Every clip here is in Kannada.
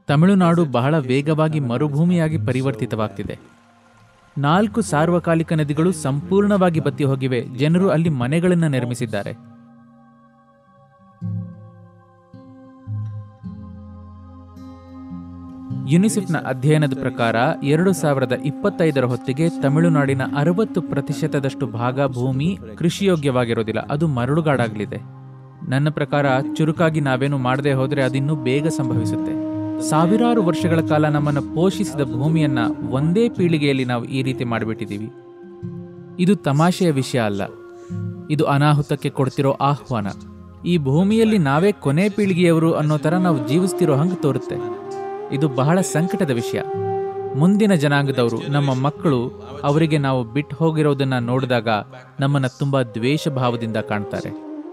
ತಮಿಳುನಾಡು ಬಹಳ ವೇಗವಾಗಿ ಮರುಭೂಮಿಯಾಗಿ ಪರಿವರ್ತಿತವಾಗ್ತಿದೆ ನಾಲ್ಕು ಸಾರ್ವಕಾಲಿಕ ನದಿಗಳು ಸಂಪೂರ್ಣವಾಗಿ ಬತ್ತಿ ಹೋಗಿವೆ ಜನರು ಅಲ್ಲಿ ಮನೆಗಳನ್ನು ನಿರ್ಮಿಸಿದ್ದಾರೆ ಯುನಿಸೆಫ್ನ ಅಧ್ಯಯನದ ಪ್ರಕಾರ ಎರಡು ಸಾವಿರದ ಇಪ್ಪತ್ತೈದರ ಹೊತ್ತಿಗೆ ತಮಿಳುನಾಡಿನ ಅರವತ್ತು ಪ್ರತಿಶತದಷ್ಟು ಭಾಗ ಭೂಮಿ ಕೃಷಿಯೋಗ್ಯವಾಗಿರೋದಿಲ್ಲ ಅದು ಮರಳುಗಾಡಾಗಲಿದೆ ನನ್ನ ಪ್ರಕಾರ ಚುರುಕಾಗಿ ನಾವೇನು ಮಾಡದೆ ಹೋದರೆ ಅದಿನ್ನೂ ಬೇಗ ಸಂಭವಿಸುತ್ತೆ ಸಾವಿರಾರು ವರ್ಷಗಳ ಕಾಲ ನಮ್ಮನ್ನು ಪೋಷಿಸಿದ ಭೂಮಿಯನ್ನ ಒಂದೇ ಪೀಳಿಗೆಯಲ್ಲಿ ನಾವು ಈ ರೀತಿ ಮಾಡಿಬಿಟ್ಟಿದ್ದೀವಿ ಇದು ತಮಾಷೆಯ ವಿಷಯ ಅಲ್ಲ ಇದು ಅನಾಹುತಕ್ಕೆ ಕೊಡ್ತಿರೋ ಆಹ್ವಾನ ಈ ಭೂಮಿಯಲ್ಲಿ ನಾವೇ ಕೊನೆ ಪೀಳಿಗೆಯವರು ಅನ್ನೋ ಥರ ನಾವು ಜೀವಿಸ್ತಿರೋ ಹಂಗೆ ತೋರುತ್ತೆ ಇದು ಬಹಳ ಸಂಕಟದ ವಿಷಯ ಮುಂದಿನ ಜನಾಂಗದವರು ನಮ್ಮ ಮಕ್ಕಳು ಅವರಿಗೆ ನಾವು ಬಿಟ್ಟು ಹೋಗಿರೋದನ್ನ ನೋಡಿದಾಗ ನಮ್ಮನ್ನ ತುಂಬಾ ದ್ವೇಷ ಭಾವದಿಂದ ಕಾಣ್ತಾರೆ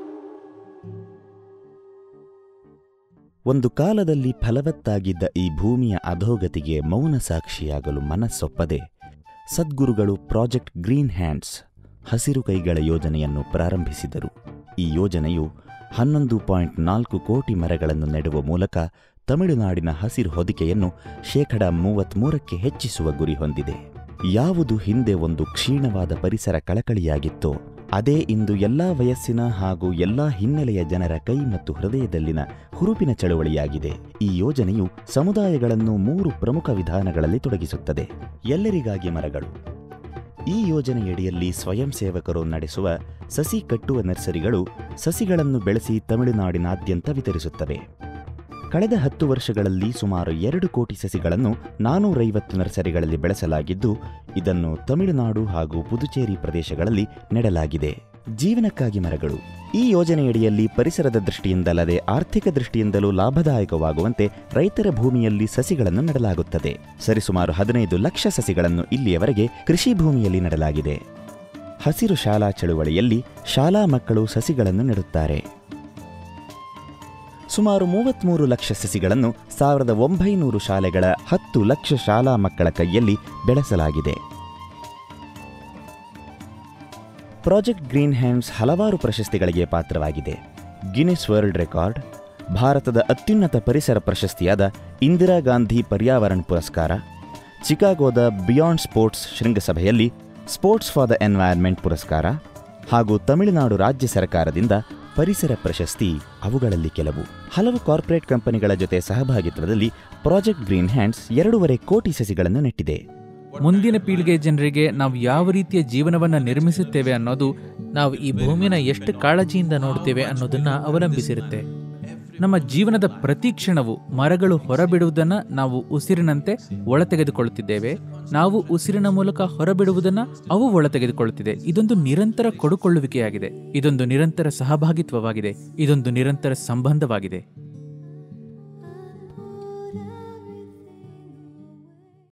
ಒಂದು ಕಾಲದಲ್ಲಿ ಫಲವತ್ತಾಗಿದ್ದ ಈ ಭೂಮಿಯ ಅಧೋಗತಿಗೆ ಮೌನ ಸಾಕ್ಷಿಯಾಗಲು ಮನಸ್ಸೊಪ್ಪದೆ ಸದ್ಗುರುಗಳು ಪ್ರಾಜೆಕ್ಟ್ ಗ್ರೀನ್ ಹ್ಯಾಂಡ್ಸ್ ಹಸಿರು ಕೈಗಳ ಯೋಜನೆಯನ್ನು ಪ್ರಾರಂಭಿಸಿದರು ಈ ಯೋಜನೆಯು ಹನ್ನೊಂದು ಪಾಯಿಂಟ್ ನಾಲ್ಕು ಕೋಟಿ ಮರಗಳನ್ನು ನೆಡುವ ಮೂಲಕ ತಮಿಳುನಾಡಿನ ಹಸಿರು ಹೊದಿಕೆಯನ್ನು ಶೇಕಡ ಮೂವತ್ಮೂರಕ್ಕೆ ಹೆಚ್ಚಿಸುವ ಗುರಿ ಹೊಂದಿದೆ ಯಾವುದು ಹಿಂದೆ ಒಂದು ಕ್ಷೀಣವಾದ ಪರಿಸರ ಕಳಕಳಿಯಾಗಿತ್ತೋ ಅದೇ ಇಂದು ಎಲ್ಲಾ ವಯಸ್ಸಿನ ಹಾಗೂ ಎಲ್ಲಾ ಹಿನ್ನೆಲೆಯ ಜನರ ಕೈ ಮತ್ತು ಹೃದಯದಲ್ಲಿನ ಹುರುಪಿನ ಚಳವಳಿಯಾಗಿದೆ ಈ ಯೋಜನೆಯು ಸಮುದಾಯಗಳನ್ನು ಮೂರು ಪ್ರಮುಖ ವಿಧಾನಗಳಲ್ಲಿ ತೊಡಗಿಸುತ್ತದೆ ಎಲ್ಲರಿಗಾಗಿ ಮರಗಳು ಈ ಯೋಜನೆಯಡಿಯಲ್ಲಿ ಸ್ವಯಂ ಸೇವಕರು ನಡೆಸುವ ಸಸಿ ಕಟ್ಟುವ ನರ್ಸರಿಗಳು ಸಸಿಗಳನ್ನು ಬೆಳೆಸಿ ತಮಿಳುನಾಡಿನಾದ್ಯಂತ ವಿತರಿಸುತ್ತವೆ ಕಳೆದ ಹತ್ತು ವರ್ಷಗಳಲ್ಲಿ ಸುಮಾರು ಎರಡು ಕೋಟಿ ಸಸಿಗಳನ್ನು ನಾನೂರೈವತ್ತು ನರ್ಸರಿಗಳಲ್ಲಿ ಬೆಳೆಸಲಾಗಿದ್ದು ಇದನ್ನು ತಮಿಳುನಾಡು ಹಾಗೂ ಪುದುಚೇರಿ ಪ್ರದೇಶಗಳಲ್ಲಿ ನೆಡಲಾಗಿದೆ ಜೀವನಕ್ಕಾಗಿ ಮರಗಳು ಈ ಯೋಜನೆಯಡಿಯಲ್ಲಿ ಪರಿಸರದ ದೃಷ್ಟಿಯಿಂದಲ್ಲದೆ ಆರ್ಥಿಕ ದೃಷ್ಟಿಯಿಂದಲೂ ಲಾಭದಾಯಕವಾಗುವಂತೆ ರೈತರ ಭೂಮಿಯಲ್ಲಿ ಸಸಿಗಳನ್ನು ನೆಡಲಾಗುತ್ತದೆ ಸರಿಸುಮಾರು ಹದಿನೈದು ಲಕ್ಷ ಸಸಿಗಳನ್ನು ಇಲ್ಲಿಯವರೆಗೆ ಕೃಷಿ ಭೂಮಿಯಲ್ಲಿ ನೆಡಲಾಗಿದೆ ಹಸಿರು ಶಾಲಾ ಚಳುವಳಿಯಲ್ಲಿ ಶಾಲಾ ಮಕ್ಕಳು ಸಸಿಗಳನ್ನು ನೆಡುತ್ತಾರೆ ಸುಮಾರು ಮೂವತ್ಮೂರು ಲಕ್ಷ ಸಸಿಗಳನ್ನು ಸಾವಿರದ ಒಂಬೈನೂರು ಶಾಲೆಗಳ ಹತ್ತು ಲಕ್ಷ ಶಾಲಾ ಮಕ್ಕಳ ಕೈಯಲ್ಲಿ ಬೆಳೆಸಲಾಗಿದೆ ಪ್ರಾಜೆಕ್ಟ್ ಗ್ರೀನ್ ಹ್ಯಾಂಡ್ಸ್ ಹಲವಾರು ಪ್ರಶಸ್ತಿಗಳಿಗೆ ಪಾತ್ರವಾಗಿದೆ ಗಿನ್ನಿಸ್ ವರ್ಲ್ಡ್ ರೆಕಾರ್ಡ್ ಭಾರತದ ಅತ್ಯುನ್ನತ ಪರಿಸರ ಪ್ರಶಸ್ತಿಯಾದ ಇಂದಿರಾ ಗಾಂಧಿ ಪರ್ಯಾವರಣ ಪುರಸ್ಕಾರ ಚಿಕಾಗೋದ ಬಿಯಾಂಡ್ ಸ್ಪೋರ್ಟ್ಸ್ ಶೃಂಗಸಭೆಯಲ್ಲಿ ಸ್ಪೋರ್ಟ್ಸ್ ಫಾರ್ ದ ಎನ್ವೈರ್ಮೆಂಟ್ ಪುರಸ್ಕಾರ ಹಾಗೂ ತಮಿಳುನಾಡು ರಾಜ್ಯ ಸರ್ಕಾರದಿಂದ ಪರಿಸರ ಪ್ರಶಸ್ತಿ ಅವುಗಳಲ್ಲಿ ಕೆಲವು ಹಲವು ಕಾರ್ಪೊರೇಟ್ ಕಂಪನಿಗಳ ಜೊತೆ ಸಹಭಾಗಿತ್ವದಲ್ಲಿ ಪ್ರಾಜೆಕ್ಟ್ ಗ್ರೀನ್ ಹ್ಯಾಂಡ್ಸ್ ಎರಡೂವರೆ ಕೋಟಿ ಸಸಿಗಳನ್ನು ನೆಟ್ಟಿದೆ ಮುಂದಿನ ಪೀಳಿಗೆ ಜನರಿಗೆ ನಾವು ಯಾವ ರೀತಿಯ ಜೀವನವನ್ನ ನಿರ್ಮಿಸುತ್ತೇವೆ ಅನ್ನೋದು ನಾವು ಈ ಭೂಮಿನ ಎಷ್ಟು ಕಾಳಜಿಯಿಂದ ನೋಡ್ತೇವೆ ಅನ್ನೋದನ್ನ ಅವಲಂಬಿಸಿರುತ್ತೆ ನಮ್ಮ ಜೀವನದ ಪ್ರತಿ ಕ್ಷಣವು ಮರಗಳು ಹೊರಬಿಡುವುದನ್ನ ನಾವು ಉಸಿರಿನಂತೆ ಒಳ ತೆಗೆದುಕೊಳ್ಳುತ್ತಿದ್ದೇವೆ ನಾವು ಉಸಿರಿನ ಮೂಲಕ ಹೊರಬಿಡುವುದನ್ನ ಅವು ಒಳ ತೆಗೆದುಕೊಳ್ಳುತ್ತಿದೆ ಇದೊಂದು ನಿರಂತರ ಕೊಡುಕೊಳ್ಳುವಿಕೆಯಾಗಿದೆ ಇದೊಂದು ನಿರಂತರ ಸಹಭಾಗಿತ್ವವಾಗಿದೆ ಇದೊಂದು ನಿರಂತರ ಸಂಬಂಧವಾಗಿದೆ